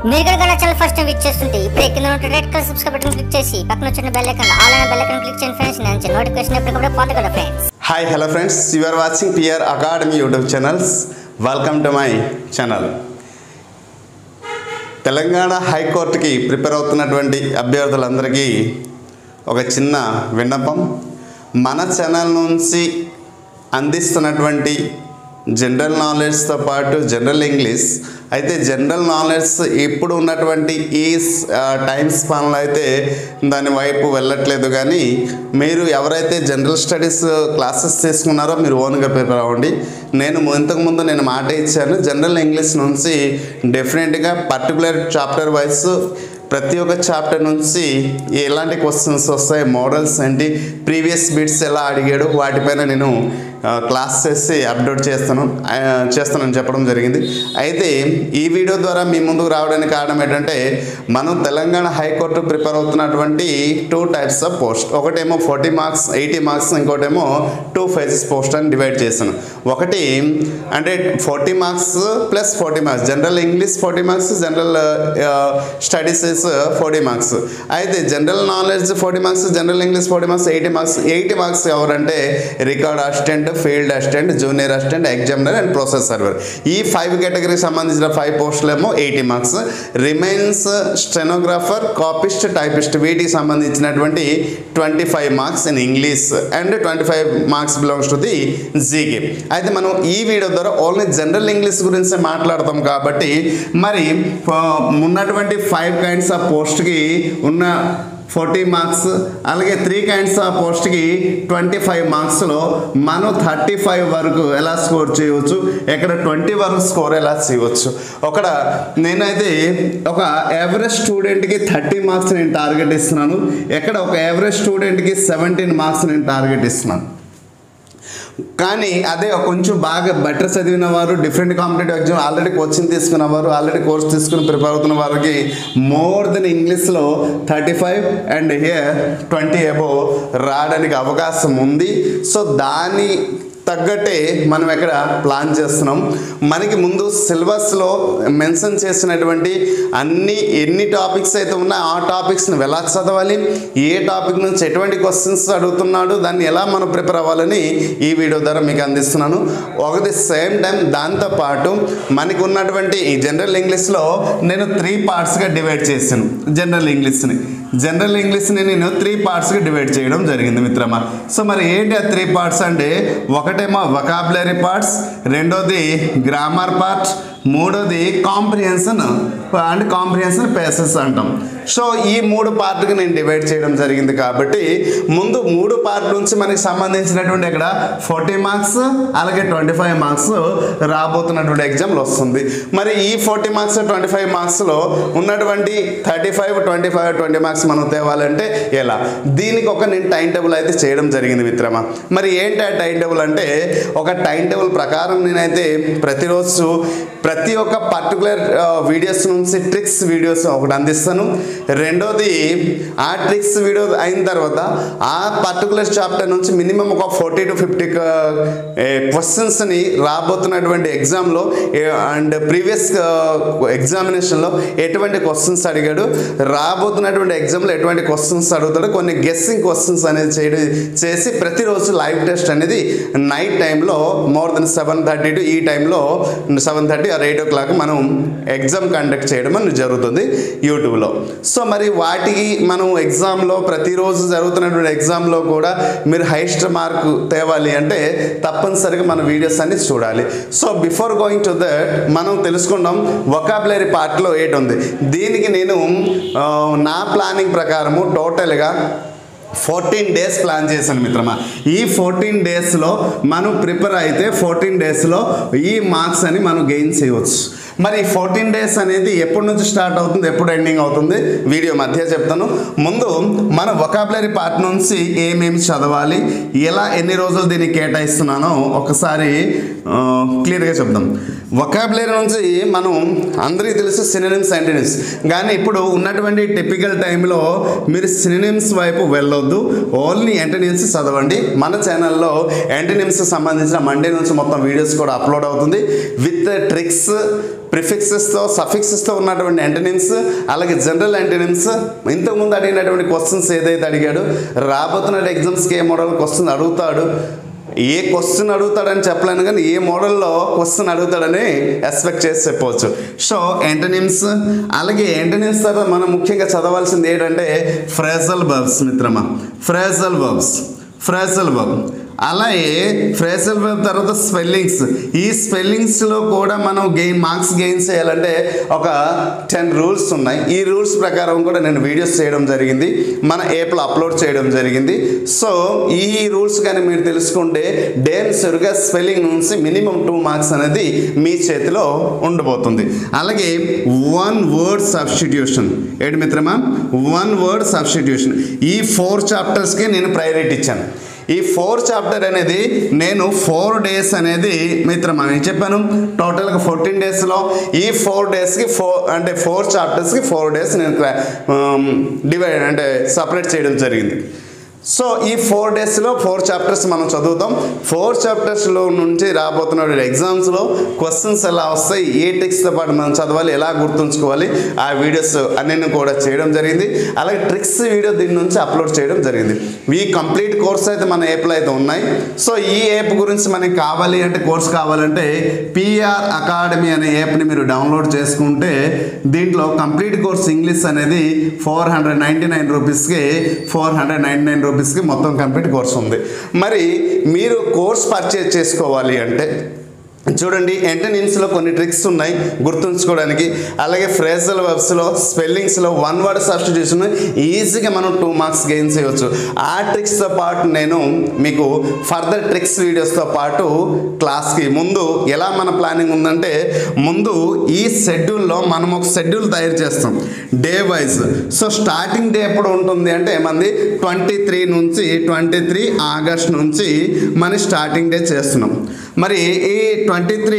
మీరు కనుక నా ఛానల్ ఫస్ట్ టైం విచ్ చేస్తుంటే ఇప్పుడు కింద ఉన్న red colour subscribe button click చేసి పక్కన వచ్చిన బెల్ ఐకాన్ ఆల్ అనే బెల్ ఐకాన్ క్లిక్ చేయండి ఫ్రెండ్స్ నేను నోటిఫికేషన్ ఎప్పటికప్పుడు పొందగలరు friends hi hello friends you are watching PR academy YouTube channels welcome to my channel Telangana హైకోర్టుకి ప్రిపేర్ అవుతున్నటువంటి అభ్యర్థులందరికీ ఒక చిన్న విన్నపం మన ఛానల్ నుంచి అందిస్తున్నటువంటి జనరల్ నాలెడ్జ్తో పాటు జనరల్ ఇంగ్లీష్ అయితే జనరల్ నాలెడ్జ్ ఇప్పుడు ఉన్నటువంటి ఈ టైం స్పాన్లో అయితే దాని వైపు వెళ్ళట్లేదు కానీ మీరు ఎవరైతే జనరల్ స్టడీస్ క్లాసెస్ తీసుకున్నారో మీరు ఓన్గా ప్రిపేర్ అవ్వండి నేను ఇంతకుముందు నేను మాట ఇచ్చాను జనరల్ ఇంగ్లీష్ నుంచి డెఫినెట్గా పర్టికులర్ చాప్టర్ వైజ్ ప్రతి ఒక్క చాప్టర్ నుంచి ఎలాంటి క్వశ్చన్స్ వస్తాయి మోడల్స్ ఏంటి ప్రీవియస్ బిట్స్ ఎలా అడిగాడు వాటిపైన నేను ఆ, క్లాస్ చేసి అప్లోడ్ చేస్తాను ఆ, చేస్తానని చెప్పడం జరిగింది అయితే ఈ వీడియో ద్వారా మీ ముందుకు రావడానికి కారణం ఏంటంటే మనం తెలంగాణ హైకోర్టు ప్రిపేర్ అవుతున్నటువంటి టూ టైప్స్ ఆఫ్ పోస్ట్ ఒకటేమో ఫార్టీ మార్క్స్ ఎయిటీ మార్క్స్ ఇంకోటేమో టూ ఫేజెస్ పోస్ట్ అని డివైడ్ చేశాను ఒకటి అంటే forty marks plus forty marks general English forty marks general studies forty marks అయితే general knowledge forty marks general English forty marks eighty marks eighty marks ఎవరంటే record assistant field assistant junior assistant examiner and process server ఈ five కేటగిరీకి సంబంధించిన five పోస్టులేమో eighty marks remains stenographer copyist typist వీటికి సంబంధించినటువంటి twenty five marks in English and twenty five marks belongs to the GK అయితే మనం ఈ video ద్వారా ఓన్లీ జనరల్ ఇంగ్లీష్ గురించి మాట్లాడతాం కాబట్టి మరి ఆ, ఉన్నటువంటి ఫైవ్ కైండ్స్ ఆఫ్ పోస్ట్కి ఉన్న ఫార్టీ మార్క్స్ అలాగే త్రీ కైండ్స్ ఆఫ్ పోస్ట్కి ట్వంటీ ఫైవ్ మార్క్స్లో మనం థర్టీ ఫైవ్ వరకు ఎలా స్కోర్ చేయవచ్చు ఎక్కడ ట్వంటీ వరకు స్కోర్ ఎలా చేయవచ్చు ఒకడ నేనైతే ఒక యావరేజ్ స్టూడెంట్కి థర్టీ మార్క్స్ నేను టార్గెట్ ఇస్తున్నాను ఎక్కడ ఒక యావరేజ్ స్టూడెంట్కి సెవెంటీన్ మార్క్స్ నేను టార్గెట్ ఇస్తున్నాను కానీ అదే కొంచెం బాగా బెటర్ చదివిన వారు different competitive exam already coaching తీసుకున్న వారు ఆల్రెడీ కోర్స్ తీసుకుని ప్రిపేర్ అవుతున్న వారికి మోర్ దెన్ ఇంగ్లీష్లో thirty five and here twenty above రావడానికి అవకాశం ఉంది సో దాని తగ్గట్టే మనం ఎక్కడ ప్లాన్ చేస్తున్నాం మనకి ముందు సిలబస్లో మెన్షన్ చేసినటువంటి అన్ని ఎన్ని టాపిక్స్ అయితే ఉన్నాయో ఆ టాపిక్స్ని ఎలా చదవాలి ఏ టాపిక్ నుంచి ఎటువంటి క్వశ్చన్స్ అడుగుతున్నాడు దాన్ని ఎలా మనం ప్రిపేర్ అవ్వాలని ఈ వీడియో ద్వారా మీకు అందిస్తున్నాను ఒకటి సేమ్ టైం దాంతోపాటు మనకి ఉన్నటువంటి ఈ జనరల్ ఇంగ్లీష్లో నేను త్రీ పార్ట్స్గా డివైడ్ చేశాను జనరల్ ఇంగ్లీష్ని జనరల్ ఇంగ్లీష్ని నేను త్రీ పార్ట్స్గా డివైడ్ చేయడం జరిగింది మిత్రమా సో మరి ఏంటి ఆ త్రీ పార్ట్స్ అంటే ఒకటేమో వకాబులరీ పార్ట్స్ రెండోది గ్రామర్ పార్ట్ మూడోది కాంప్రిహెన్షన్ అండ్ కాంప్రిహెన్షన్ పేసెస్ అంటాం సో ఈ మూడు పార్ట్కి నేను డివైడ్ చేయడం జరిగింది కాబట్టి ముందు మూడు పార్ట్ నుంచి మనకి సంబంధించినటువంటి ఇక్కడ ఫార్టీ మార్క్స్ అలాగే ట్వంటీ ఫైవ్ మార్క్స్ రాబోతున్నటువంటి ఎగ్జామ్లు వస్తుంది మరి ఈ ఫార్టీ మార్క్స్ ట్వంటీ ఫైవ్ మార్క్స్లో ఉన్నటువంటి thirty five twenty five twenty marks మనం తేవాలంటే ఎలా దీనికి ఒక నేను టైం టేబుల్ అయితే చేయడం జరిగింది మిత్రమా మరి ఏంటి ఆ టైం టేబుల్ అంటే ఒక టైం టేబుల్ ప్రకారం నేనైతే ప్రతిరోజు ప్రతి ఒక్క పర్టికులర్ వీడియోస్ నుంచి ట్రిక్స్ వీడియోస్ ఒకటి అందిస్తాను రెండోది ఆ ట్రిక్స్ వీడియో అయిన తర్వాత ఆ పర్టికులర్ చాప్టర్ నుంచి మినిమం ఒక ఫార్టీ టు ఫిఫ్టీ క్వశ్చన్స్ని రాబోతున్నటువంటి ఎగ్జామ్లో అండ్ ప్రీవియస్ ఎగ్జామినేషన్లో ఎటువంటి క్వశ్చన్స్ అడిగాడు రాబోతున్నటువంటి ఎగ్జామ్లో ఎటువంటి క్వశ్చన్స్ అడుగుతాడు కొన్ని గెస్సింగ్ క్వశ్చన్స్ అనేది చేయడం చేసి ప్రతిరోజు లైవ్ టెస్ట్ అనేది నైట్ టైంలో more than seven thirty to ఈ టైంలో seven thirty or eight o'clock మనం ఎగ్జామ్ కండక్ట్ చేయడం అనేది జరుగుతుంది యూట్యూబ్లో సో మరి వాటికి మనం ఎగ్జామ్లో ప్రతిరోజు జరుగుతున్నటువంటి ఎగ్జామ్లో కూడా మీరు హైయెస్ట్ మార్క్ తేవాలి అంటే తప్పనిసరిగా మన వీడియోస్ అన్ని చూడాలి so before going to that మనం తెలుసుకుందాం వొకాబులరీ పార్ట్లో ఏటి ఉంది దీనికి నేను ఆ, నా ప్లానింగ్ ప్రకారము టోటల్గా ఫోర్టీన్ డేస్ ప్లాన్ చేశాను మిత్రమా ఈ ఫోర్టీన్ డేస్లో మనం ప్రిపేర్ అయితే ఫోర్టీన్ డేస్లో ఈ మార్క్స్ అని మనం గెయిన్ చేయవచ్చు మరి ఫోర్టీన్ డేస్ అనేది ఎప్పటి నుంచి స్టార్ట్ అవుతుంది ఎప్పుడు ఎండింగ్ అవుతుంది వీడియో మధ్య చెప్తాను ముందు మన వొకాబులరీ పార్ట్ నుంచి ఏమేమి చదవాలి ఎలా ఎన్ని రోజులు దీన్ని కేటాయిస్తున్నానో ఒకసారి క్లియర్గా చెప్దాం వొకాబులరీ నుంచి మనం అందరికీ తెలుసు సినినిమ్స్ యాంటీనిమ్స్ కానీ ఇప్పుడు ఉన్నటువంటి టిపికల్ టైంలో మీరు సినినిమ్స్ వైపు వెళ్ళొద్దు ఓన్లీ యాంటీనిమ్స్ చదవండి మన ఛానల్లో యాంటీనిమ్స్ సంబంధించిన మండే నుంచి మొత్తం వీడియోస్ కూడా అప్లోడ్ అవుతుంది విత్ ట్రిక్స్ ప్రిఫిక్సెస్తో సఫిక్సెస్తో ఉన్నటువంటి యాంటనిమ్స్ అలాగే జనరల్ యాంటనిమ్స్ ఇంతకుముందు అడిగినటువంటి క్వశ్చన్స్ ఏదైతే అడిగాడో రాబోతున్న ఎగ్జామ్స్కి ఏ మోడల్ క్వశ్చన్ అడుగుతాడు ఏ క్వశ్చన్ అడుగుతాడని చెప్పలేను కానీ ఏ మోడల్లో క్వశ్చన్ అడుగుతాడని ఎక్స్పెక్ట్ చేసి చెప్పవచ్చు సో ఎంటనిమ్స్ అలాగే ఎంటనిమ్స్ తర్వాత మనం ముఖ్యంగా చదవాల్సింది ఏంటంటే ఫ్రేజల్ బర్బ్స్ మిత్రమా ఫ్రేజల్ బర్బ్స్ ఫ్రేజల్ బర్బ్ అలాగే ఫ్రేజల్ బర్బ్ తర్వాత స్పెల్లింగ్స్ ఈ స్పెల్లింగ్స్లో కూడా మనం గెయిన్ మార్క్స్ గెయిన్ చేయాలంటే ఒక టెన్ రూల్స్ ఉన్నాయి ఈ రూల్స్ ప్రకారం కూడా నేను వీడియోస్ చేయడం జరిగింది మన యాప్లో అప్లోడ్ చేయడం జరిగింది సో ఈ రూల్స్ కానీ మీరు తెలుసుకుంటే డేమ్ సురుగా స్పెల్లింగ్ నుంచి మినిమం టూ మార్క్స్ అనేది మీ చేతిలో ఉండబోతుంది అలాగే వన్ వర్డ్ సబ్స్టిట్యూషన్ ఏంటి మిత్రమా వన్ వర్డ్ సబ్స్టిట్యూషన్ ఈ ఫోర్ చాప్టర్స్కి నేను ప్రయారిటీ ఇచ్చాను ఈ ఫోర్ చాప్టర్ అనేది నేను ఫోర్ డేస్ అనేది మిత్రమా నేను చెప్పాను టోటల్గా ఫోర్టీన్ డేస్లో ఈ ఫోర్ డేస్కి ఫోర్ అంటే ఫోర్ చాప్టర్స్కి ఫోర్ డేస్ నేను డివైడ్ అంటే సపరేట్ చేయడం జరిగింది సో ఈ ఫోర్ డేస్లో ఫోర్ చాప్టర్స్ మనం చదువుతాం ఫోర్ చాప్టర్స్లో నుంచి రాబోతున్న ఎగ్జామ్స్లో క్వశ్చన్స్ ఎలా వస్తాయి ఏ టెక్స్ట్తో పాటు మనం చదవాలి ఎలా గుర్తుంచుకోవాలి ఆ వీడియోస్ అన్నీ కూడా చేయడం జరిగింది అలాగే ట్రిక్స్ వీడియో దీని నుంచి అప్లోడ్ చేయడం జరిగింది ఈ కంప్లీట్ కోర్స్ అయితే మన యాప్లో అయితే ఉన్నాయి సో ఈ యాప్ గురించి మనకి కావాలి అంటే కోర్స్ కావాలంటే పిఆర్ అకాడమీ అనే యాప్ని మీరు డౌన్లోడ్ చేసుకుంటే దీంట్లో కంప్లీట్ కోర్స్ ఇంగ్లీష్ అనేది ఫోర్ హండ్రెడ్ నైంటీ నైన్ రూపీస్కి ఫోర్ హండ్రెడ్ నైంటీ నైన్ రూపీస్కి మొత్తం కంప్లీట్ కోర్స్ ఉంది మరి మీరు కోర్స్ పర్చేజ్ చేసుకోవాలి అంటే చూడండి ఎంటనిమ్స్లో కొన్ని ట్రిక్స్ ఉన్నాయి గుర్తుంచుకోవడానికి అలాగే ఫ్రేజల్ వర్బ్స్లో స్పెల్లింగ్స్లో వన్ వర్డ్ సబ్స్టిట్యూషన్ ఈజీగా మనం టూ మార్క్స్ గెయిన్ చేయవచ్చు ఆ ట్రిక్స్తో పాటు నేను మీకు ఫర్దర్ ట్రిక్స్ వీడియోస్తో పాటు క్లాస్కి ముందు ఎలా మన ప్లానింగ్ ఉందంటే ముందు ఈ షెడ్యూల్లో మనం ఒక షెడ్యూల్ తయారు చేస్తాం day wise so starting day ఎప్పుడు ఉంటుంది అంటే మంది ట్వంటీ త్రీ నుంచి ట్వంటీ త్రీ ఆగస్ట్ నుంచి మన స్టార్టింగ్ డే చేస్తున్నాం మరి ఈ ట్వంటీ త్రీ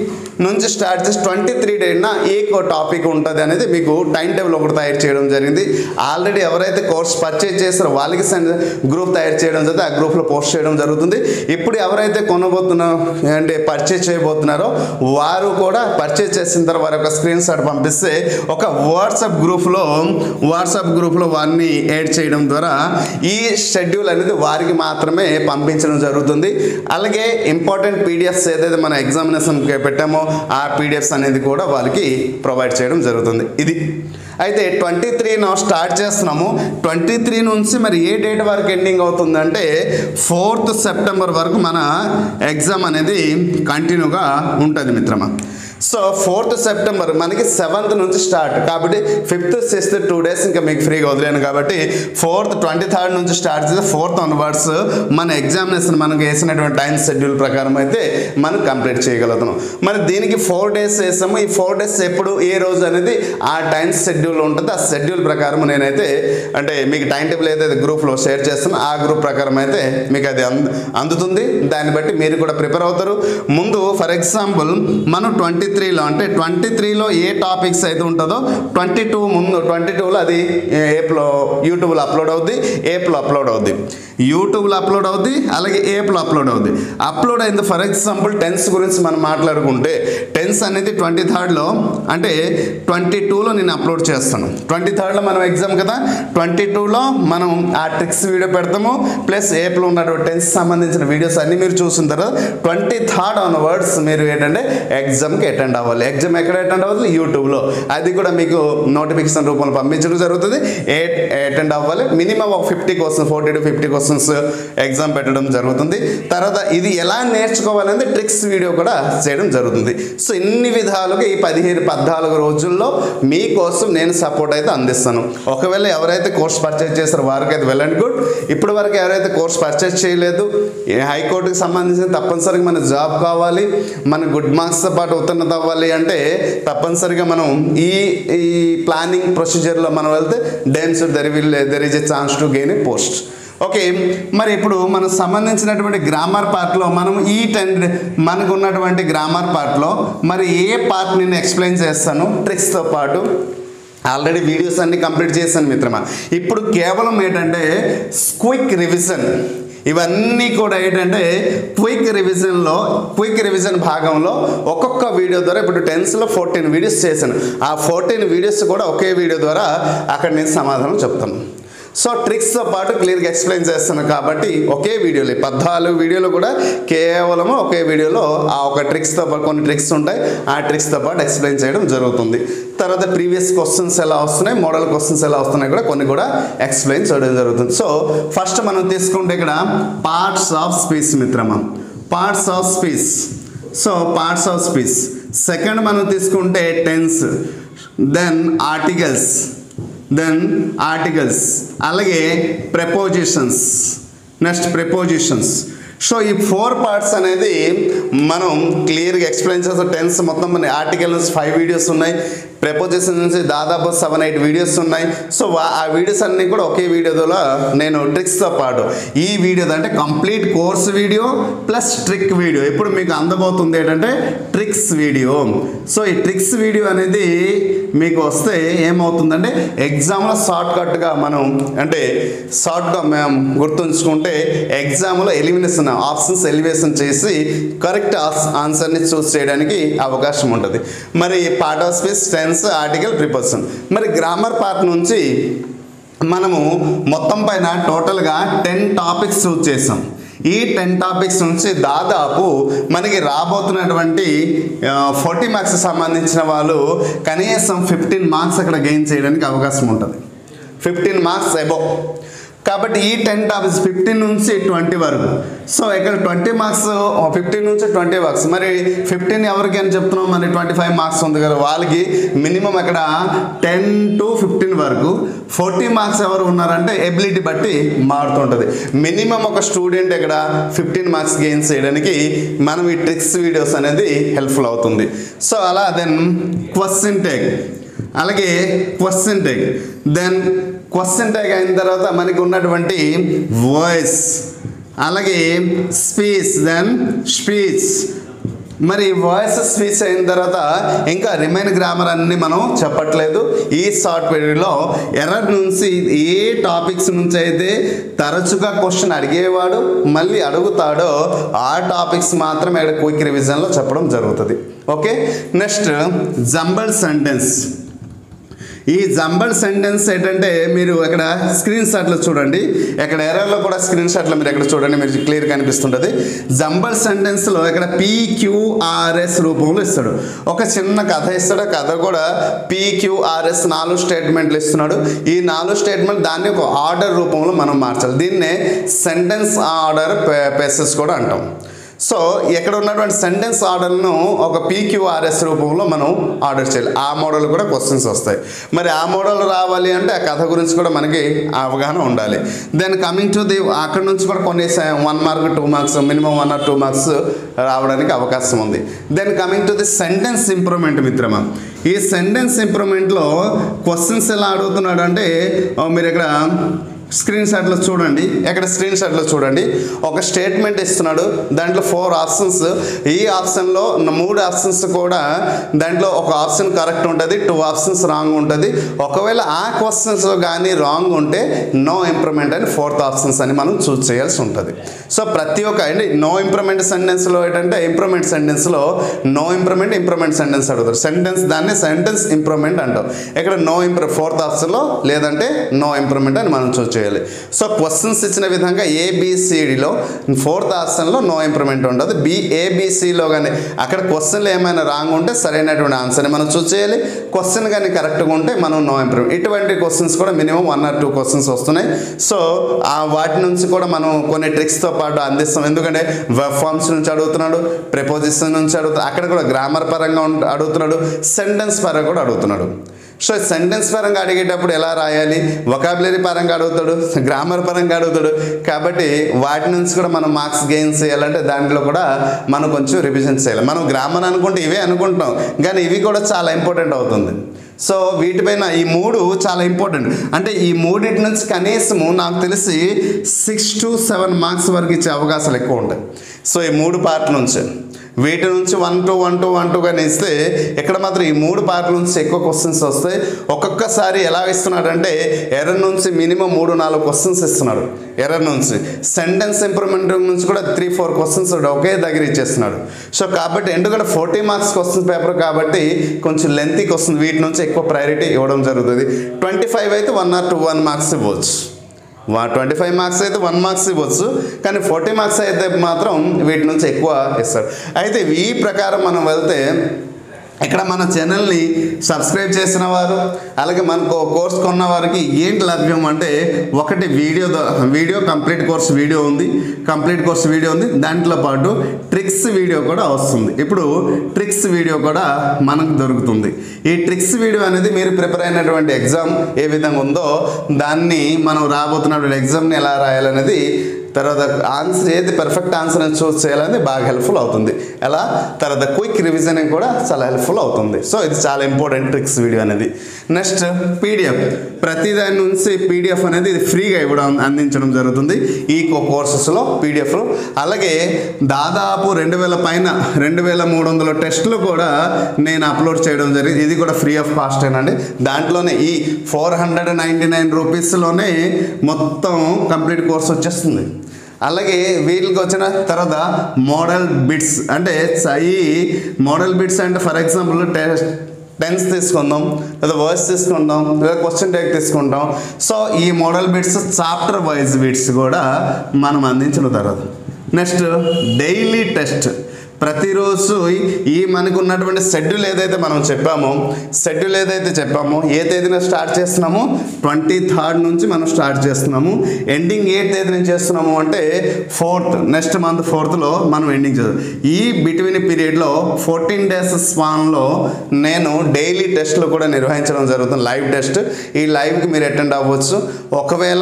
నుంచి స్టార్ట్ చేసి ట్వంటీ త్రీ డేన ఏ టాపిక్ ఉంటుంది అనేది మీకు టైం టేబుల్ ఒకటి తయారు చేయడం జరిగింది ఆల్రెడీ ఎవరైతే కోర్స్ పర్చేజ్ చేస్తారో వాళ్ళకి సెండ్ గ్రూప్ తయారు చేయడం జరిగితే ఆ గ్రూప్లో పోస్ట్ చేయడం జరుగుతుంది ఇప్పుడు ఎవరైతే కొనబోతున్నారో అంటే పర్చేజ్ చేయబోతున్నారో వారు కూడా పర్చేజ్ చేసిన తర్వాత వారి యొక్క స్క్రీన్ షాట్ పంపిస్తే ఒక వాట్సాప్ గ్రూప్లో వాట్సాప్ గ్రూప్లో వారిని యాడ్ చేయడం ద్వారా ఈ షెడ్యూల్ అనేది వారికి మాత్రమే పంపించడం జరుగుతుంది అలాగే ఇంపార్టెంట్ పీడిఎఫ్స్ ఏదైతే మన ఎగ్జామినేషన్ పెట్టామో ఆ పీడిఎఫ్స్ అనేది కూడా వాళ్ళకి ప్రొవైడ్ చేయడం జరుగుతుంది ఇది అయితే ట్వంటీ త్రీన స్టార్ట్ చేస్తున్నాము ట్వంటీ త్రీ నుంచి మరి ఏ డేట్ వరకు ఎండింగ్ అవుతుందంటే ఫోర్త్ సెప్టెంబర్ వరకు మన ఎగ్జామ్ అనేది కంటిన్యూగా ఉంటుంది మిత్రమా సో ఫోర్త్ సెప్టెంబర్ మనకి సెవెంత్ నుంచి స్టార్ట్ కాబట్టి ఫిఫ్త్ సిక్స్త్ టూ డేస్ ఇంకా మీకు ఫ్రీగా వదిలేను కాబట్టి ఫోర్త్ ట్వంటీ థర్డ్ నుంచి స్టార్ట్ చేస్తే ఫోర్త్ వర్డ్స్ మన ఎగ్జామినేషన్ మనకు వేసినటువంటి టైం షెడ్యూల్ ప్రకారం అయితే మనం కంప్లీట్ చేయగలుగుతున్నాం మరి దీనికి ఫోర్ డేస్ వేసాము ఈ ఫోర్ డేస్ ఎప్పుడు ఏ రోజు అనేది ఆ టైం షెడ్యూల్ ఉంటుంది ఆ షెడ్యూల్ ప్రకారం నేనైతే అంటే మీకు టైం టేబుల్ ఏదైతే గ్రూప్లో షేర్ చేస్తానో ఆ గ్రూప్ ప్రకారం అయితే మీకు అది అంద అందుతుంది దాన్ని బట్టి మీరు కూడా ప్రిపేర్ అవుతారు ముందు ఫర్ ఎగ్జాంపుల్ మనం ట్వంటీ త్రీలో అంటే ట్వంటీ త్రీలో ఏ టాపిక్స్ అయితే ఉంటుందో ట్వంటీ టూ ముందు ట్వంటీ టూలో అది ఏప్లో యూట్యూబ్లో అప్లోడ్ అవుద్ది ఏప్లో అప్లోడ్ అవుద్ది యూట్యూబ్లో అప్లోడ్ అవుద్ది అలాగే ఏప్లో అప్లోడ్ అవుద్ది అప్లోడ్ అయింది ఫర్ ఎగ్జాంపుల్ టెన్స్ గురించి మనం మాట్లాడుకుంటే టెన్స్ అనేది ట్వంటీ థర్డ్లో అంటే ట్వంటీ టూలో నేను అప్లోడ్ చేస్తాను ట్వంటీ థర్డ్లో మనం ఎగ్జామ్ కదా ట్వంటీ టూలో మనం ఆ ట్రిక్స్ వీడియో పెడతాము ప్లస్ ఏప్లో ఉన్నటువంటి టెన్స్ సంబంధించిన వీడియోస్ అన్ని మీరు చూసిన తర్వాత ట్వంటీ థర్డ్ ఆన్ వర్డ్స్ మీరు ఏంటంటే ఎగ్జామ్కి అటెండ్ అవ్వాలి ఎగ్జామ్ ఎక్కడ అటెండ్ అవ్వాలి యూట్యూబ్లో అది కూడా మీకు నోటిఫికేషన్ రూపంలో పంపించడం జరుగుతుంది ఏ అటెండ్ అవ్వాలి మినిమం ఒక fifty questions forty to fifty questions exam పెట్టడం జరుగుతుంది తర్వాత ఇది ఎలా నేర్చుకోవాలనేది ట్రిక్స్ వీడియో కూడా చేయడం జరుగుతుంది సో ఇన్ని విధాలుగా ఈ పదిహేను పద్నాలుగు రోజుల్లో మీకోసం నేను సపోర్ట్ అయితే అందిస్తాను ఒకవేళ ఎవరైతే కోర్స్ పర్చేజ్ చేస్తారో వారికి అయితే వెల్ అండ్ గుడ్ ఇప్పటి వరకు ఎవరైతే కోర్స్ పర్చేజ్ చేయలేదు ఏ హైకోర్టుకి సంబంధించిన తప్పనిసరిగా మన జాబ్ కావాలి మన గుడ్ మార్క్స్తో పాటు ఉత్తీర్ణత అవ్వాలి అంటే తప్పనిసరిగా మనం ఈ ఈ ప్లానింగ్ ప్రొసీజర్లో మనం వెళ్తే then there will there is a chance to gain a post okay మరి ఇప్పుడు మనకు సంబంధించినటువంటి గ్రామర్ పార్ట్లో మనం ఈ టెన్ మనకు ఉన్నటువంటి గ్రామర్ పార్ట్లో మరి ఏ పార్ట్ నేను ఎక్స్ప్లెయిన్ చేస్తాను ట్రిక్స్తో పాటు ఆల్రెడీ వీడియోస్ అన్ని కంప్లీట్ చేశాను మిత్రమా ఇప్పుడు కేవలం ఏంటంటే క్విక్ రివిజన్ ఇవన్నీ కూడా ఏంటంటే క్విక్ రివిజన్లో క్విక్ రివిజన్ భాగంలో ఒక్కొక్క వీడియో ద్వారా ఇప్పుడు టెన్స్లో ఫోర్టీన్ వీడియోస్ చేశాను ఆ ఫోర్టీన్ వీడియోస్ కూడా ఒకే వీడియో ద్వారా అక్కడ నేను సమాధానం చెప్తాను సో ట్రిక్స్తో పాటు క్లియర్గా ఎక్స్ప్లెయిన్ చేస్తాను కాబట్టి ఒకే వీడియోలో ఈ పద్నాలుగు వీడియోలు కూడా కేవలం ఒకే వీడియోలో ఆ ఒక ట్రిక్స్తో పాటు కొన్ని ట్రిక్స్ ఉంటాయి ఆ ట్రిక్స్తో పాటు ఎక్స్ప్లెయిన్ చేయడం జరుగుతుంది తర్వాత ప్రీవియస్ క్వశ్చన్స్ ఎలా వస్తున్నాయి మోడల్ క్వశ్చన్స్ ఎలా వస్తున్నాయి కూడా కొన్ని కూడా ఎక్స్ప్లెయిన్ చేయడం జరుగుతుంది సో ఫస్ట్ మనం తీసుకుంటే ఇక్కడ పార్ట్స్ ఆఫ్ స్పీచ్ మిత్రమా parts of speech so parts of speech second మనం తీసుకుంటే tenses then articles then articles అలాగే ప్రపోజిషన్స్ నెక్స్ట్ ప్రపోజిషన్స్ సో ఈ ఫోర్ పార్ట్స్ అనేది మనం క్లియర్గా ఎక్స్ప్లెయిన్ చేస్తాం టెన్స్ మొత్తం మన ఆర్టికల్ నుంచి ఫైవ్ వీడియోస్ ఉన్నాయి ప్రపోజిషన్ నుంచి దాదాపు సెవెన్ ఎయిట్ వీడియోస్ ఉన్నాయి సో వా- ఆ వీడియోస్ అన్నీ కూడా ఒకే వీడియోలో నేను ట్రిక్స్తో పాటు ఈ వీడియో అంటే complete course video plus trick video ఇప్పుడు మీకు అందబోతుంది ఏంటంటే ట్రిక్స్ వీడియో సో ఈ ట్రిక్స్ వీడియో అనేది మీకు వస్తే ఏమవుతుందంటే ఎగ్జామ్లో షార్ట్ కట్గా మనం అంటే షార్ట్గా మేము గుర్తుంచుకుంటే ఎగ్జామ్లో ఎలిమినేషన్ ఆప్షన్స్ ఎలివేషన్ చేసి కరెక్ట్ ఆన్సర్ని చూస్ చేయడానికి అవకాశం ఉంటుంది మరి part of speech tenses article preposition మరి గ్రామర్ పార్ట్ నుంచి మనము మొత్తం పైన టోటల్గా టెన్ టాపిక్స్ చూస్ చేసాం ఈ టెన్ టాపిక్స్ నుంచి దాదాపు మనకి రాబోతున్నటువంటి ఫార్టీ మార్క్స్ సంబంధించిన వాళ్ళు కనీసం ఫిఫ్టీన్ మార్క్స్ అక్కడ గెయిన్ చేయడానికి అవకాశం ఉంటుంది ఫిఫ్టీన్ మార్క్స్ అబౌవ్ కాబట్టి ఈ టెన్ టాపిక్స్ ఫిఫ్టీన్ నుంచి ట్వంటీ వరకు సో ఇక్కడ ట్వంటీ మార్క్స్ ఫిఫ్టీన్ నుంచి ట్వంటీ మార్క్స్ మరి ఫిఫ్టీన్ ఎవరికి అని చెప్తున్నాం మరి ట్వంటీ ఫైవ్ మార్క్స్ ఉంది కదా వాళ్ళకి మినిమం అక్కడ టెన్ టు ఫిఫ్టీన్ వరకు ఫోర్టీ మార్క్స్ ఎవరు ఉన్నారంటే ఎబిలిటీ బట్టి మారుతుంటుంది మినిమం ఒక స్టూడెంట్ ఇక్కడ ఫిఫ్టీన్ మార్క్స్ గెయిన్ చేయడానికి మనం ఈ ట్రిక్స్ వీడియోస్ అనేది హెల్ప్ఫుల్ అవుతుంది సో అలా దెన్ క్వశ్చన్ టేక్ అలాగే question tag then question tag అయిన తర్వాత మనకి ఉన్నటువంటి వాయిస్ అలాగే స్పీచ్ దెన్ స్పీచ్ మరి వాయిస్ స్పీచ్ అయిన తర్వాత ఇంకా రిమైన్ గ్రామర్ అన్ని మనం చెప్పట్లేదు ఈ సాఫ్ట్వేర్లో ఎర్రర్ నుంచి ఏ టాపిక్స్ నుంచి అయితే తరచుగా క్వశ్చన్ అడిగేవాడు మళ్ళీ అడుగుతాడో ఆ టాపిక్స్ మాత్రం ఇక్కడ క్విక్ రివిజన్లో చెప్పడం జరుగుతుంది ఓకే నెక్స్ట్ జంబల్ సెంటెన్స్ ఈ జంబల్ సెంటెన్స్ ఏంటంటే మీరు ఇక్కడ స్క్రీన్ షాట్లో చూడండి ఇక్కడ ఎర్రర్లో కూడా స్క్రీన్ షాట్లో మీరు ఎక్కడ చూడండి మీరు క్లియర్ కనిపిస్తుంటుంది జంబల్ సెంటెన్స్లో ఇక్కడ పీక్యూఆర్ఎస్ రూపంలో ఇస్తాడు ఒక చిన్న కథ ఇస్తాడు ఆ కథ కూడా పీక్యూఆర్ఎస్ నాలుగు స్టేట్మెంట్లు ఇస్తున్నాడు ఈ నాలుగు స్టేట్మెంట్ దాన్ని ఒక ఆర్డర్ రూపంలో మనం మార్చాలి దీన్నే సెంటెన్స్ ఆర్డర్ పేసెస్ కూడా అంటాం సో ఇక్కడ ఉన్నటువంటి సెంటెన్స్ ఆర్డర్ను ఒక పీక్యూఆర్ఎస్ రూపంలో మనం ఆర్డర్ చేయాలి ఆ మోడల్ కూడా క్వశ్చన్స్ వస్తాయి మరి ఆ మోడల్ రావాలి అంటే ఆ కథ గురించి కూడా మనకి అవగాహన ఉండాలి దెన్ కమింగ్ టు ది అక్కడ నుంచి కూడా కొన్ని one mark two marks minimum one or two marks రావడానికి అవకాశం ఉంది then coming to the sentence improvement మిత్రమా ఈ సెంటెన్స్ ఇంప్రూవ్మెంట్లో క్వశ్చన్స్ ఎలా అడుగుతున్నాడు అంటే ఆ, మీరు ఇక్కడ స్క్రీన్ షాట్లో చూడండి ఎక్కడ స్క్రీన్ షాట్లో చూడండి ఒక స్టేట్మెంట్ ఇస్తున్నాడు దాంట్లో ఫోర్ ఆప్షన్స్ ఈ ఆప్షన్లో ఉన్న మూడు ఆప్షన్స్ కూడా దాంట్లో ఒక ఆప్షన్ కరెక్ట్ ఉంటుంది టూ ఆప్షన్స్ రాంగ్ ఉంటుంది ఒకవేళ ఆ క్వశ్చన్స్ కానీ రాంగ్ ఉంటే నో ఇంప్రూవ్మెంట్ అని ఫోర్త్ ఆప్షన్స్ అని మనం చూస్ చేయాల్సి ఉంటుంది సో ప్రతి ఒక్క అంటే నో ఇంప్రూవ్మెంట్ సెంటెన్స్లో ఏంటంటే ఇంప్రూవ్మెంట్ సెంటెన్స్లో నో ఇంప్రూవ్మెంట్ ఇంప్రూవ్మెంట్ సెంటెన్స్ అడుగుతారు సెంటెన్స్ దాన్ని సెంటెన్స్ ఇంప్రూవ్మెంట్ అంటాం ఇక్కడ నో ఇంప్రూవ్ ఫోర్త్ ఆప్షన్లో లేదంటే నో ఇంప్రూవ్మెంట్ అని మనం చూస్ చేయాలి సో క్వశ్చన్స్ ఇచ్చిన విధంగా ఏబిసిడిలో ఫోర్త్ ఆప్షన్లో నో ఇంప్రూవ్మెంట్ ఉండదు బి ఏబిసిలో కానీ అక్కడ క్వశ్చన్లు ఏమైనా రాంగ్ ఉంటే సరైనటువంటి ఆన్సర్ని మనం చూస్ చేయాలి క్వశ్చన్ కానీ కరెక్ట్గా ఉంటే మనం నో ఇంప్రూవ్మెంట్ ఇటువంటి క్వశ్చన్స్ కూడా minimum one or two questions వస్తున్నాయి సో ఆ వాటి నుంచి కూడా మనం కొన్ని ట్రిక్స్తో పాటు అందిస్తాం ఎందుకంటే వెబ్ ఫార్మ్స్ నుంచి అడుగుతున్నాడు ప్రిపోజిషన్ నుంచి అడుగుతున్నాడు అక్కడ కూడా గ్రామర్ పరంగా ఉంట- అడుగుతున్నాడు సెంటెన్స్ పరంగా కూడా అడుగుతున్నాడు సో సెంటెన్స్ పరంగా అడిగేటప్పుడు ఎలా రాయాలి వొకాబులరీ పరంగా అడుగుతాడు గ్రామర్ పరంగా అడుగుతాడు కాబట్టి వాటి నుంచి కూడా మనం మార్క్స్ గెయిన్ చేయాలంటే దాంట్లో కూడా మనం కొంచెం రివిజన్ చేయాలి మనం గ్రామర్ అనుకుంటే ఇవే అనుకుంటాం కానీ ఇవి కూడా చాలా ఇంపార్టెంట్ అవుతుంది సో వీటిపైన ఈ మూడు చాలా ఇంపార్టెంట్ అంటే ఈ మూడింటి నుంచి కనీసము నాకు తెలిసి సిక్స్ టు సెవెన్ మార్క్స్ వరకు ఇచ్చే అవకాశాలు ఎక్కువ ఉంటాయి సో ఈ మూడు పార్ట్ నుంచి వీటి నుంచి one two one two one two కానీ ఇస్తే ఇక్కడ మాత్రం ఈ మూడు పార్ట్ల నుంచి ఎక్కువ క్వశ్చన్స్ వస్తాయి ఒక్కొక్కసారి ఎలా ఇస్తున్నాడంటే ఎర్రర్ నుంచి మినిమం మూడు నాలుగు క్వశ్చన్స్ ఇస్తున్నాడు ఎర్రర్ నుంచి సెంటెన్స్ ఇంప్రూవ్మెంట్ నుంచి కూడా త్రీ ఫోర్ క్వశ్చన్స్ ఒకే దగ్గర ఇచ్చేస్తున్నాడు సో కాబట్టి ఎందుకంటే ఫోర్టీ మార్క్స్ క్వశ్చన్స్ పేపర్ కాబట్టి కొంచెం లెంతీకి వస్తుంది వీటి నుంచి ఎక్కువ ప్రయారిటీ ఇవ్వడం జరుగుతుంది ట్వంటీ ఫైవ్ అయితే one or two one marks ఇవ్వచ్చు వా ట్వంటీ ఫైవ్ మార్క్స్ అయితే వన్ మార్క్స్ ఇవ్వచ్చు కానీ ఫార్టీ మార్క్స్ అయితే మాత్రం వీటి నుంచి ఎక్కువ ఇస్తాడు అయితే ఈ ప్రకారం మనం వెళ్తే ఇక్కడ మన ఛానల్ని సబ్స్క్రైబ్ చేసిన వారు అలాగే మనకు కోర్స్ కొన్న వారికి ఏంటి లభ్యం అంటే ఒకటి వీడియో ద- వీడియో కంప్లీట్ కోర్స్ వీడియో ఉంది కంప్లీట్ కోర్స్ వీడియో ఉంది దాంట్లో పాటు ట్రిక్స్ వీడియో కూడా వస్తుంది ఇప్పుడు ట్రిక్స్ వీడియో కూడా మనకు దొరుకుతుంది ఈ ట్రిక్స్ వీడియో అనేది మీరు ప్రిపేర్ అయినటువంటి ఎగ్జామ్ ఏ విధంగా ఉందో దాన్ని మనం రాబోతున్నటువంటి ఎగ్జామ్ని ఎలా రాయాలనేది తర్వాత ఆన్సర్ ఏది పర్ఫెక్ట్ ఆన్సర్ అని చూస్ చేయాలని బాగా హెల్ప్ఫుల్ అవుతుంది ఎలా తర్వాత క్విక్ రివిజనింగ్ కూడా చాలా హెల్ప్ఫుల్ అవుతుంది సో ఇది చాలా ఇంపార్టెంట్ ట్రిక్స్ వీడియో అనేది నెక్స్ట్ పీడిఎఫ్ ప్రతి దాని నుంచి పీడిఎఫ్ అనేది ఇది ఫ్రీగా ఇవ్వడం అందించడం జరుగుతుంది ఈ కోర్సెస్లో పీడిఎఫ్ అలాగే దాదాపు రెండు వేల పైన రెండు వేల మూడు వందల టెస్టులు కూడా నేను అప్లోడ్ చేయడం జరిగింది ఇది కూడా ఫ్రీ ఆఫ్ కాస్ట్ ఏనండి దాంట్లోనే ఈ ఫోర్ హండ్రెడ్ నైంటీ నైన్ రూపీస్లోనే మొత్తం కంప్లీట్ కోర్స్ వచ్చేస్తుంది అలాగే వీళ్ళకి వచ్చిన తర్వాత మోడల్ బిట్స్ అంటే ఈ మోడల్ బిట్స్ అంటే ఫర్ ఎగ్జాంపుల్ టెస్ట్ టెన్స్ తీసుకుందాం లేదా వర్స్ తీసుకుంటాం లేదా క్వశ్చన్ టేక్ తీసుకుంటాం సో ఈ model bits chapter wise bits కూడా మనం అందించిన తర్వాత నెక్స్ట్ డైలీ టెస్ట్ ప్రతిరోజు ఈ మనకు ఉన్నటువంటి షెడ్యూల్ ఏదైతే మనం చెప్పామో షెడ్యూల్ ఏదైతే చెప్పామో ఏ తేదీన స్టార్ట్ చేస్తున్నామో ట్వంటీ థర్డ్ నుంచి మనం స్టార్ట్ చేస్తున్నాము ఎండింగ్ ఏ తేదీన చేస్తున్నాము అంటే ఫోర్త్ నెక్స్ట్ మంత్ ఫోర్త్లో మనం ఎండింగ్ చేస్తాం ఈ బిట్వీన్ పీరియడ్లో ఫోర్టీన్ డేస్ స్పాన్లో నేను డైలీ టెస్ట్లు కూడా నిర్వహించడం జరుగుతుంది లైవ్ టెస్ట్ ఈ లైవ్కి మీరు అటెండ్ అవ్వచ్చు ఒకవేళ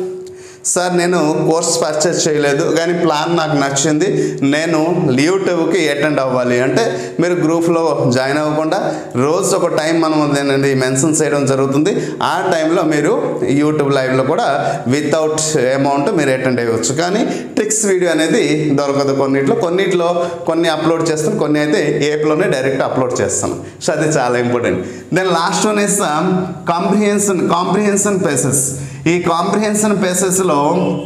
సార్ నేను కోర్స్ పర్చేస్ చేయలేదు కానీ ప్లాన్ నాకు నచ్చింది నేను యూట్యూబ్కి అటెండ్ అవ్వాలి అంటే మీరు గ్రూప్లో జాయిన్ అవ్వకుండా రోజు ఒక టైం మనం దేనండి మెన్షన్ చేయడం జరుగుతుంది ఆ టైంలో మీరు యూట్యూబ్ లైవ్లో కూడా వితౌట్ అమౌంట్ మీరు అటెండ్ అయ్యవచ్చు కానీ ట్రిక్స్ వీడియో అనేది దొరకదు కొన్నిట్లో కొన్నిట్లో కొన్ని అప్లోడ్ చేస్తాను కొన్ని అయితే ఏప్లోనే డైరెక్ట్ అప్లోడ్ చేస్తాను సో అది చాలా important then last one is comprehension comprehension passages ఈ కాంప్రిహెన్షన్ పేసెస్లో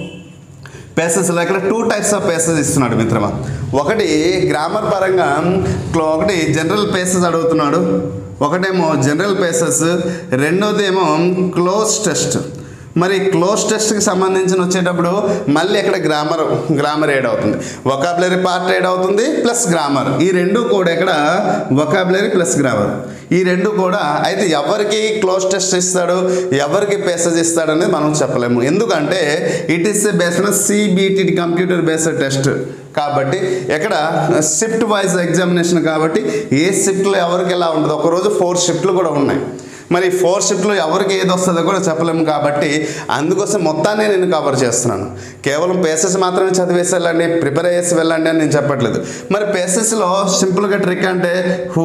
పేసెస్లో ఇక్కడ టూ టైప్స్ ఆఫ్ పేసెస్ ఇస్తున్నాడు మిత్రమా ఒకటి గ్రామర్ పరంగా క్లో- ఒకటి జనరల్ పేసెస్ అడుగుతున్నాడు ఒకటేమో జనరల్ పేసెస్ రెండోది ఏమో క్లోజ్ టెస్ట్ మరి క్లోజ్ టెస్ట్కి సంబంధించిన వచ్చేటప్పుడు మళ్ళీ ఇక్కడ గ్రామర్ గ్రామర్ యాడ్ అవుతుంది వొకాబులరీ పార్ట్ యాడ్ అవుతుంది ప్లస్ గ్రామర్ ఈ రెండు కూడా ఇక్కడ వొకాబులరీ ప్లస్ గ్రామర్ ఈ రెండు కూడా అయితే ఎవరికి క్లోజ్ టెస్ట్ ఇస్తాడు ఎవరికి పేసెస్ ఇస్తాడు అనేది మనం చెప్పలేము ఎందుకంటే it is based CBT computer based test కాబట్టి ఎక్కడ షిఫ్ట్ వైజ్ ఎగ్జామినేషన్ కాబట్టి ఏ షిఫ్ట్లో ఎవరికి ఎలా ఉంటుంది ఒకరోజు ఫోర్ షిఫ్ట్లు కూడా ఉన్నాయి మరి ఫోర్ షిఫ్ట్లో ఎవరికి ఏది వస్తుందో కూడా చెప్పలేము కాబట్టి అందుకోసం మొత్తాన్ని నేను కవర్ చేస్తున్నాను కేవలం పేసెస్ మాత్రమే చదివేసి వెళ్ళండి ప్రిపేర్ చేసి వెళ్ళండి అని నేను చెప్పట్లేదు మరి పేసెస్లో సింపుల్గా ట్రిక్ అంటే హూ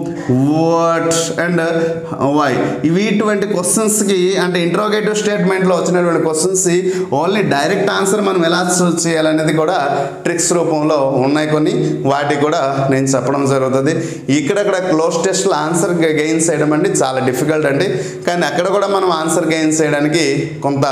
వాట్ అండ్ వై వీటువంటి క్వశ్చన్స్కి అంటే ఇంట్రోగేటివ్ స్టేట్మెంట్లో వచ్చినటువంటి క్వశ్చన్స్కి ఓన్లీ డైరెక్ట్ ఆన్సర్ మనం ఎలా చూస్ చేయాలనేది కూడా ట్రిక్స్ రూపంలో ఉన్నాయి కొన్ని వాటి కూడా నేను చెప్పడం జరుగుతుంది ఇక్కడక్కడ క్లోజ్ టెస్ట్లో ఆన్సర్ గెయిన్ చేయడం అంటే చాలా డిఫికల్ట్ అండి కానీ అక్కడ కూడా మనం ఆన్సర్ గెయిన్ చేయడానికి కొంత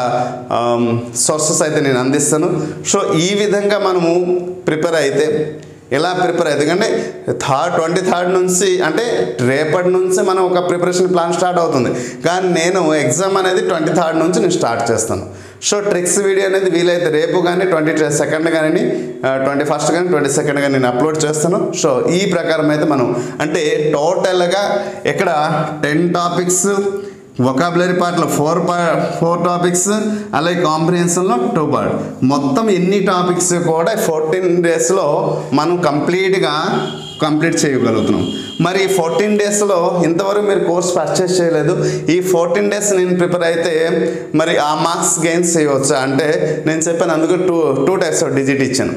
సోర్సెస్ అయితే నేను అందిస్తాను సో ఈ విధంగా మనము ప్రిపేర్ అయితే ఎలా ప్రిపేర్ అయితే ఎందుకంటే థర్డ్ ట్వంటీ థర్డ్ నుంచి అంటే రేపటి నుంచి మనం ఒక ప్రిపరేషన్ ప్లాన్ స్టార్ట్ అవుతుంది కానీ నేను ఎగ్జామ్ అనేది ట్వంటీ థర్డ్ నుంచి నేను స్టార్ట్ చేస్తాను సో ట్రిక్స్ వీడియో అనేది వీలైతే రేపు కానీ ట్వంటీ సెకండ్ కానీ ట్వంటీ ఫస్ట్ కానీ ట్వంటీ సెకండ్ కానీ నేను అప్లోడ్ చేస్తాను సో ఈ ప్రకారం అయితే మనం అంటే టోటల్గా ఇక్కడ టెన్ టాపిక్స్ వొకాబులరీ పార్ట్లో ఫోర్ పా ఫోర్ టాపిక్స్ అలాగే కాంప్రిహెన్షన్లో టూ పార్ట్ మొత్తం ఎన్ని టాపిక్స్ కూడా ఫోర్టీన్ డేస్లో మనం కంప్లీట్గా కంప్లీట్ చేయగలుగుతున్నాం మరి ఫోర్టీన్ డేస్లో ఇంతవరకు మీరు కోర్స్ పర్చేస్ చేయలేదు ఈ ఫోర్టీన్ డేస్ నేను ప్రిపేర్ అయితే మరి ఆ మార్క్స్ గెయిన్స్ చేయవచ్చా అంటే నేను చెప్పాను అందుకు two two types of digit ఇచ్చాను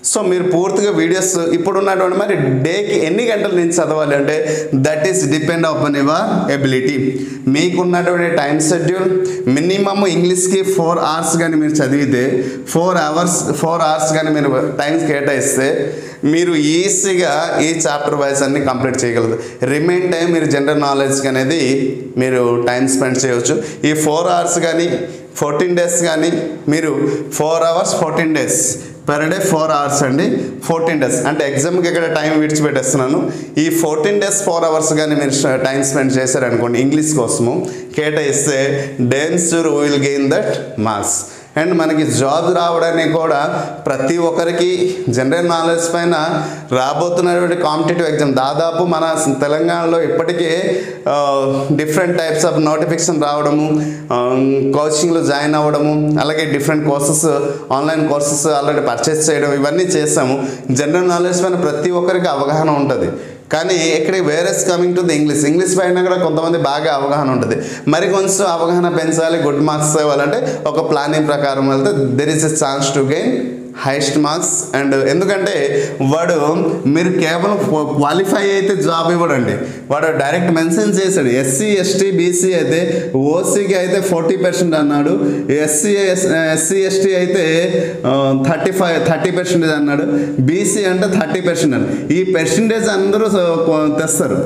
సో మీరు పూర్తిగా వీడియోస్ ఇప్పుడు ఉన్నటువంటి మరి డేకి ఎన్ని గంటల నుంచి చదవాలి అంటే that is depend upon your ability మీకున్నటువంటి టైం షెడ్యూల్ మినిమమ్ ఇంగ్లీష్కి ఫోర్ అవర్స్ కానీ మీరు చదివితే ఫోర్ అవర్స్ ఫోర్ అవర్స్ కానీ మీరు టైం కేటాయిస్తే మీరు ఈజీగా ఈ చాప్టర్ వైజ్ అన్ని కంప్లీట్ చేయగలరు రిమైన్ టైం మీరు జనరల్ నాలెడ్జ్కి అనేది మీరు టైం స్పెండ్ చేయవచ్చు ఈ ఫోర్ అవర్స్ కానీ ఫోర్టీన్ డేస్ కానీ మీరు four hours fourteen days per day four hours అండి ఫోర్టీన్ డేస్ అంటే ఎగ్జామ్కి ఇక్కడ టైం విడిచిపెట్టేస్తున్నాను ఈ ఫోర్టీన్ డేస్ ఫోర్ అవర్స్ కానీ మీరు టైం స్పెండ్ చేశారనుకోండి ఇంగ్లీష్ కోసము కేటాయిస్తే then will gain that marks and మనకి జాబ్ రావడానికి కూడా ప్రతి ఒక్కరికి జనరల్ నాలెడ్జ్ పైన రాబోతున్నటువంటి కాంపిటేటివ్ ఎగ్జామ్ దాదాపు మన తెలంగాణలో ఇప్పటికే డిఫరెంట్ టైప్స్ ఆఫ్ నోటిఫికేషన్ రావడము కోచింగ్లో జాయిన్ అవ్వడము అలాగే different courses online courses already purchase చేయడం ఇవన్నీ చేసాము జనరల్ నాలెడ్జ్ పైన ప్రతి ఒక్కరికి అవగాహన ఉంటుంది కానీ ఇక్కడ whereas coming to the English English పైన కూడా కొంతమంది బాగా అవగాహన ఉంటుంది మరి కొంచెం అవగాహన పెంచాలి గుడ్ మార్క్స్ ఇవ్వాలంటే ఒక ప్లానింగ్ ప్రకారం వెళ్తే there is a chance to gain highest marks and ఎందుకంటే వాడు మీరు కేవలం క్వాలిఫై అయితే జాబ్ ఇవ్వడండి వాడు డైరెక్ట్ మెన్షన్ చేశాడు ఎస్సీ ఎస్టీ బీసీ అయితే ఓసీకి అయితే ఫార్టీ పర్సెంట్ అన్నాడు ఎస్సీ ఎస్సీ ఎస్టీ అయితే థర్టీ ఫైవ్ థర్టీ పర్సెంటేజ్ అన్నాడు బీసీ అంటే థర్టీ పర్సెంట్ అన్నాడు ఈ పర్సెంటేజ్ అందరూ స- తెస్తారు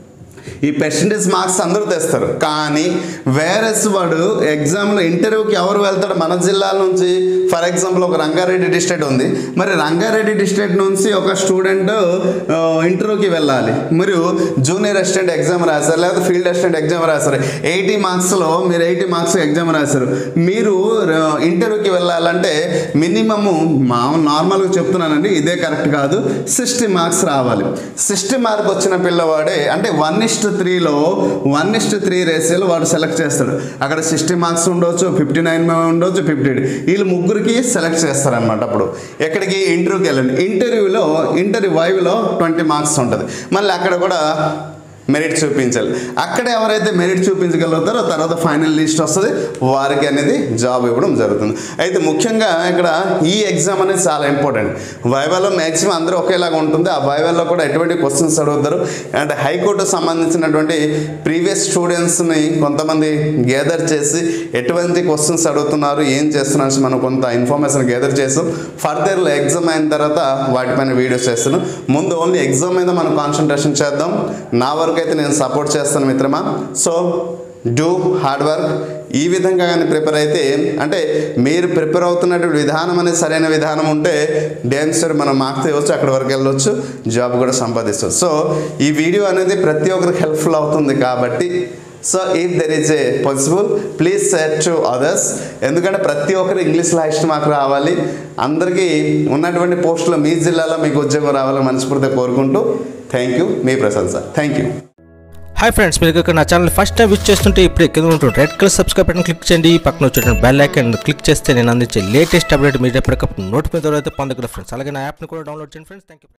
ఈ పర్సంటేజ్ మార్క్స్ అందరూ తెస్తారు కానీ వేరెస్ వాడు ఎగ్జామ్లో ఇంటర్వ్యూకి ఎవరు వెళ్తాడు మన జిల్లాల నుంచి ఫర్ ఎగ్జాంపుల్ ఒక రంగారెడ్డి డిస్ట్రిక్ట్ ఉంది మరి రంగారెడ్డి డిస్ట్రిక్ట్ నుంచి ఒక స్టూడెంట్ ఇంటర్వ్యూకి వెళ్ళాలి మరియు జూనియర్ అసిస్టెంట్ ఎగ్జామ్ రాశారు లేదా ఫీల్డ్ అసిస్టెంట్ ఎగ్జామ్ రాశారు ఎయిటీ మార్క్స్లో మీరు ఎయిటీ మార్క్స్ ఎగ్జామ్ రాశారు మీరు ఇంటర్వ్యూకి వెళ్ళాలంటే మినిమము మా నార్మల్గా చెప్తున్నానండి ఇదే కరెక్ట్ కాదు సిక్స్టీ మార్క్స్ రావాలి సిక్స్టీ మార్క్ వచ్చిన పిల్లవాడే అంటే వన్ ఇస్ట్ త్రీలో వన్ ఇస్ట్ త్రీ రేషియోలో వాడు సెలెక్ట్ చేస్తాడు అక్కడ సిక్స్టీ మార్క్స్ ఉండొచ్చు ఫిఫ్టీ నైన్ ఉండొచ్చు ఫిఫ్టీ వీళ్ళు ముగ్గురికి సెలెక్ట్ చేస్తారనమాట అప్పుడు ఎక్కడికి ఇంటర్వ్యూకి వెళ్ళండి ఇంటర్వ్యూలో ఇంటర్వ్యూ వైవ్లో ట్వంటీ మార్క్స్ ఉంటుంది మళ్ళీ అక్కడ కూడా మెరిట్ చూపించాలి అక్కడ ఎవరైతే మెరిట్ చూపించగలుగుతారో తర్వాత ఫైనల్ లిస్ట్ వస్తుంది వారికి అనేది జాబ్ ఇవ్వడం జరుగుతుంది అయితే ముఖ్యంగా ఇక్కడ ఈ ఎగ్జామ్ అనేది చాలా ఇంపార్టెంట్ వైవాలో మ్యాక్సిమం అందరూ ఒకేలాగా ఉంటుంది ఆ వైవాలో కూడా ఎటువంటి క్వశ్చన్స్ అడుగుతారు అండ్ హైకోర్టు సంబంధించినటువంటి ప్రీవియస్ స్టూడెంట్స్ని కొంతమంది గ్యాదర్ చేసి ఎటువంటి క్వశ్చన్స్ అడుగుతున్నారు ఏం చేస్తున్నారు అని మనం కొంత ఇన్ఫర్మేషన్ గ్యాదర్ చేస్తాం ఫర్దర్ ఎగ్జామ్ అయిన తర్వాత వాటిపైన వీడియోస్ చేస్తున్నాం ముందు ఓన్లీ ఎగ్జామ్ మీద మనం కాన్సన్ట్రేషన్ చేద్దాం నా వరకు అయితే నేను సపోర్ట్ చేస్తాను మిత్రమా సో డూ హార్డ్ వర్క్ ఈ విధంగా కానీ ప్రిపేర్ అయితే అంటే మీరు ప్రిపేర్ అవుతున్నటువంటి విధానం అనేది సరైన విధానం ఉంటే డ్యాన్సర్ మనం మార్క్స్ తీయవచ్చు అక్కడి వరకు వెళ్ళొచ్చు జాబ్ కూడా సంపాదించవచ్చు సో ఈ వీడియో అనేది ప్రతి ఒక్కరికి హెల్ప్ఫుల్ అవుతుంది కాబట్టి so if there is a possible please share to others ఎందుకంటే ప్రతి ఒక్కరు ఇంగ్లీష్లో హైస్ట్ మార్క్ రావాలి అందరికీ ఉన్నటువంటి పోస్టులో మీ జిల్లాలో మీకు ఉద్యోగం రావాలని మనస్ఫూర్తిగా కోరుకుంటూ థ్యాంక్ యూ మీ Prasad sir thank you hi friends మీరు ఇక్కడ నా ఛానల్ ఫస్ట్ టైం విజిట్ చేస్తుంటే ఇప్పుడు కింద ఉంటుంది red colour subscribe button click చేయండి పక్కన వచ్చేటువంటి బెల్ ఐకాన్ క్లిక్ చేస్తే నేను అందించే లేటెస్ట్ అప్డేట్ మీరు ఎప్పటికప్పుడు నోటిఫికేషన్ అయితే పొందగలరు ఫ్రెండ్స్ అలాగే నా యాప్ని కూడా డౌన్లోడ్ చేయండి ఫ్రెండ్స్ థ్యాంక్ యూ